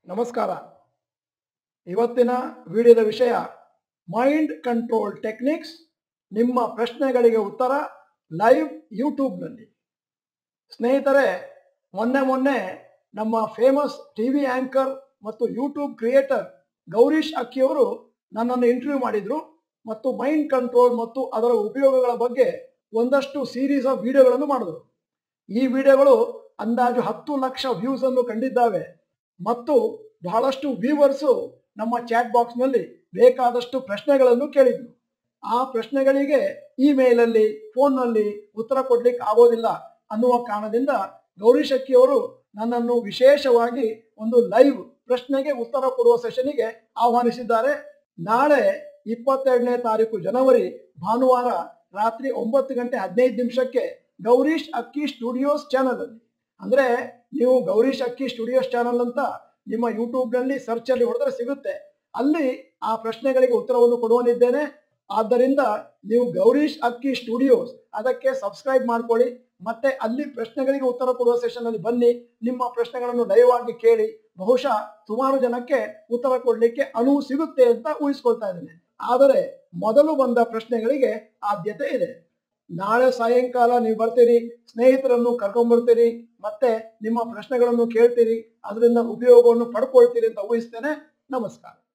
ನಮಸ್ಕಾರ ಇವತ್ತಿನ ವಿಡಿಯೋದ ವಿಷಯ ಮೈಂಡ್ ಕಂಟ್ರೋಲ್ ಟೆಕ್ನಿಕ್ಸ್ ನಿಮ್ಮ ಪ್ರಶ್ನೆಗಳಿಗೆ ಉತ್ತರ ಲೈವ್ ಯೂಟ್ಯೂಬ್ನಲ್ಲಿ ಸ್ನೇಹಿತರೆ ಮೊನ್ನೆ ಮೊನ್ನೆ ನಮ್ಮ ಫೇಮಸ್ ಟಿ ವಿ ಆಂಕರ್ ಮತ್ತು ಯೂಟ್ಯೂಬ್ ಕ್ರಿಯೇಟರ್ ಗೌರೀಶ್ ಅಕ್ಕಿಯವರು ನನ್ನನ್ನು ಇಂಟರ್ವ್ಯೂ ಮಾಡಿದ್ರು ಮತ್ತು ಮೈಂಡ್ ಕಂಟ್ರೋಲ್ ಮತ್ತು ಅದರ ಉಪಯೋಗಗಳ ಬಗ್ಗೆ ಒಂದಷ್ಟು ಸೀರೀಸ್ ಆಫ್ ವಿಡಿಯೋಗಳನ್ನು ಮಾಡಿದ್ರು ಈ ವಿಡಿಯೋಗಳು ಅಂದಾಜು ಹತ್ತು ಲಕ್ಷ ವ್ಯೂಸ್ ಅನ್ನು ಕಂಡಿದ್ದಾವೆ ಮತ್ತು ಬಹಳಷ್ಟು ವ್ಯೂವರ್ಸು ನಮ್ಮ ಚಾಟ್ ಬಾಕ್ಸ್ನಲ್ಲಿ ಬೇಕಾದಷ್ಟು ಪ್ರಶ್ನೆಗಳನ್ನು ಕೇಳಿದ್ರು ಆ ಪ್ರಶ್ನೆಗಳಿಗೆ ಇಮೇಲಲ್ಲಿ ಫೋನ್ನಲ್ಲಿ ಉತ್ತರ ಕೊಡ್ಲಿಕ್ಕೆ ಆಗೋದಿಲ್ಲ ಅನ್ನುವ ಕಾರಣದಿಂದ ಗೌರೀಶ್ ಅಕ್ಕಿಯವರು ನನ್ನನ್ನು ವಿಶೇಷವಾಗಿ ಒಂದು ಲೈವ್ ಪ್ರಶ್ನೆಗೆ ಉತ್ತರ ಕೊಡುವ ಸೆಷನಿಗೆ ಆಹ್ವಾನಿಸಿದ್ದಾರೆ ನಾಳೆ ಇಪ್ಪತ್ತೆರಡನೇ ತಾರೀಕು ಜನವರಿ ಭಾನುವಾರ ರಾತ್ರಿ ಒಂಬತ್ತು ಗಂಟೆ ಹದಿನೈದು ನಿಮಿಷಕ್ಕೆ ಗೌರೀಶ್ ಅಕ್ಕಿ ಸ್ಟುಡಿಯೋಸ್ ಚಾನಲ್ ಅಲ್ಲಿ ಅಂದ್ರೆ ನೀವು ಗೌರೀಶ್ ಅಕ್ಕಿ ಸ್ಟುಡಿಯೋಸ್ ಚಾನಲ್ ಅಂತ ನಿಮ್ಮ ಯೂಟ್ಯೂಬ್ ನಲ್ಲಿ ಸರ್ಚ್ ಅಲ್ಲಿ ಹೊಡೆದ್ರೆ ಸಿಗುತ್ತೆ ಅಲ್ಲಿ ಆ ಪ್ರಶ್ನೆಗಳಿಗೆ ಉತ್ತರವನ್ನು ಕೊಡುವನಿದ್ದೇನೆ ಆದ್ದರಿಂದ ನೀವು ಗೌರೀಶ್ ಅಕ್ಕಿ ಸ್ಟುಡಿಯೋಸ್ ಅದಕ್ಕೆ ಸಬ್ಸ್ಕ್ರೈಬ್ ಮಾಡ್ಕೊಳ್ಳಿ ಮತ್ತೆ ಅಲ್ಲಿ ಪ್ರಶ್ನೆಗಳಿಗೆ ಉತ್ತರ ಕೊಡುವ ಸೆಷನ್ ಅಲ್ಲಿ ಬನ್ನಿ ನಿಮ್ಮ ಪ್ರಶ್ನೆಗಳನ್ನು ಲೈವ್ ಆಗಿ ಕೇಳಿ ಬಹುಶಃ ಸುಮಾರು ಜನಕ್ಕೆ ಉತ್ತರ ಕೊಡ್ಲಿಕ್ಕೆ ಅನುವು ಸಿಗುತ್ತೆ ಅಂತ ಊಹಿಸ್ಕೊಳ್ತಾ ಇದ್ದೇನೆ ಆದರೆ ಮೊದಲು ಬಂದ ಪ್ರಶ್ನೆಗಳಿಗೆ ಆದ್ಯತೆ ಇದೆ ನಾಳೆ ಸಾಯಂಕಾಲ ನೀವು ಬರ್ತೀರಿ ಸ್ನೇಹಿತರನ್ನು ಕರ್ಕೊಂಡ್ಬರ್ತೀರಿ ಮತ್ತೆ ನಿಮ್ಮ ಪ್ರಶ್ನೆಗಳನ್ನು ಕೇಳ್ತೀರಿ ಅದರಿಂದ ಉಪಯೋಗವನ್ನು ಪಡ್ಕೊಳ್ತೀರಿ ಅಂತ ಊಹಿಸ್ತೇನೆ ನಮಸ್ಕಾರ